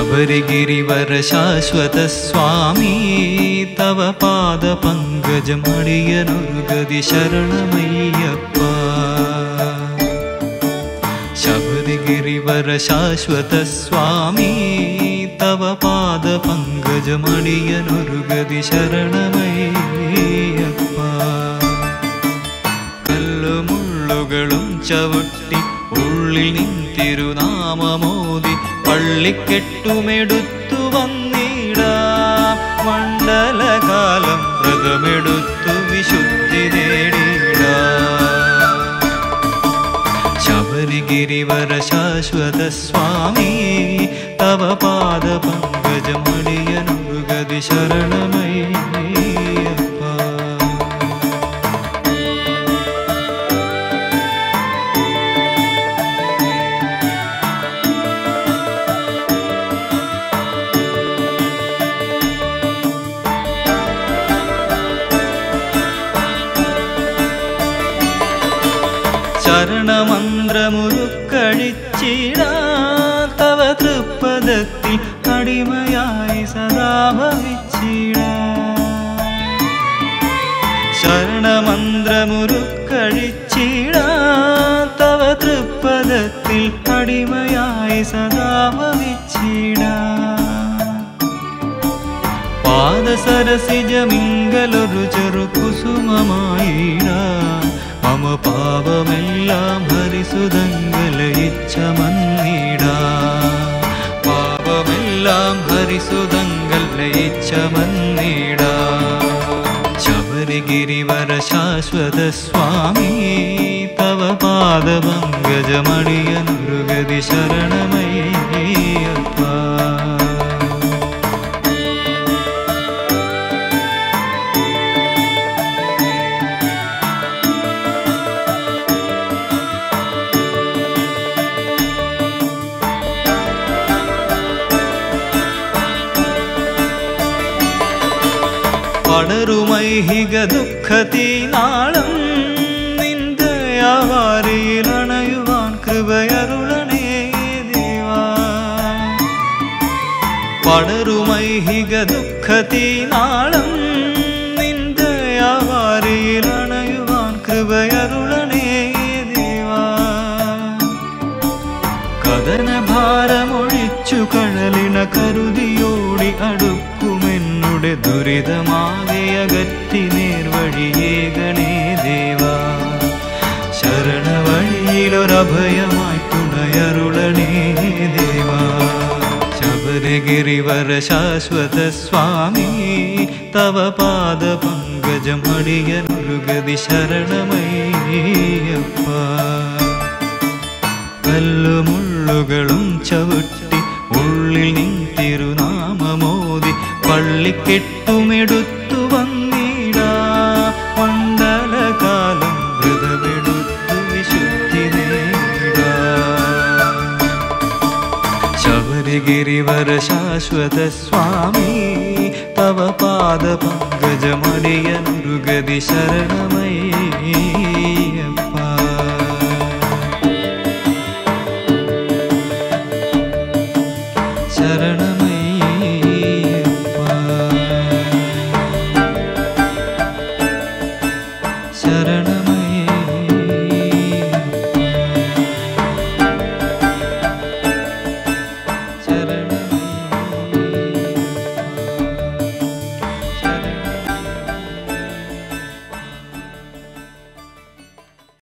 ശബരിഗിരിവര ശാശ്വത സ്വാമി തവ പാദ പങ്കജമടിയനൊരു ഗതി ശരണമയ്യപ്പ ശബരിഗിരിവര ശാശ്വത സ്വാമി തവ പാദ പങ്കജമടിയനൊരു ഗതി ശരണമയ്യപ്പ കല്ലുമുള്ളുകളും ചവിട്ടി ഉള്ളിൽ നിന്തിരുനാമമോദി പള്ളിക്കെട്ടുമെടുത്തു വന്നിടാ മണ്ഡലകാലം വ്രതമെടുത്തു വിശുദ്ധി നേടിടാ ശബരിഗിരിവര ശാശ്വത സ്വാമി തവ പാദ പങ്കജമടിയനുഗതി ശരണമയ്യപ്പ ശരണമന്ത്രമുരുക്കഴിച്ചിടാ തവ തൃപ്പദത്തിൽ അടിമയായി സദാ ഭവിച്ചിടാ ശരണമന്ത്രമുരുക്കഴിച്ചിടാ തവ തൃപ്പദത്തിൽ അടിമയായി സദാ ഭവിച്ചിടാ പാദസരസിജമിങ്കലൊരു ചെറു കുസുമമായിട മമ പാപമെല്ലാം ഹരിസുതങ്കലയിച്ച മന്നിട പാപമെല്ലാം ഹരിസുതങ്കലയിച്ച മന്നിട ശബരിഗിരിവര ശാശ്വത സ്വാമി തവ പാദപങ്കജമടിയനുരുഗതി ശരണമയ്യപ്പ പടരുമൈഹിക ദുഃഖത്തിനാളം നിന്ദയാവാരിയിലണയുവാൻ കൃപയരുളണേ ദേവാ പടരുമൈഹിക ദുഃഖത്തിനാളം നിന്ദയാവാരിയിലണയുവാൻ കൃപയരുളണേ ദേവാ കഥനഭാരമൊഴിച്ചു കഴലിന കരുതിയോടി അടുക്കുമെന്നുടെ ദുരിതമാകെ അകറ്റി നേർവഴിയേ ഗണേ ദേവാ ശരണവഴിയിലൊരഭയമായി തുണയരുളണേ ദേവാ ശബരിഗിരിവര ശാശ്വത സ്വാമി തവ പാദ പങ്കജം അടിയനുരുഗതി ശരണമയ്യപ്പ കല്ലുമുള്ളുകളും ചവിട്ടി ഉള്ളിൽ നിന്തിരുനാമമോദി പള്ളിക്കെട്ടുമെടുത്തു വന്നിടാ മണ്ഡലകാലം വ്രതമെടുത്തു വിശുദ്ധി നേടാ ശബരിഗിരിവര ശാശ്വത സ്വാമി തവ പാദ പങ്കജമടിയനുരുഗതി ശരണമയ്യപ്പ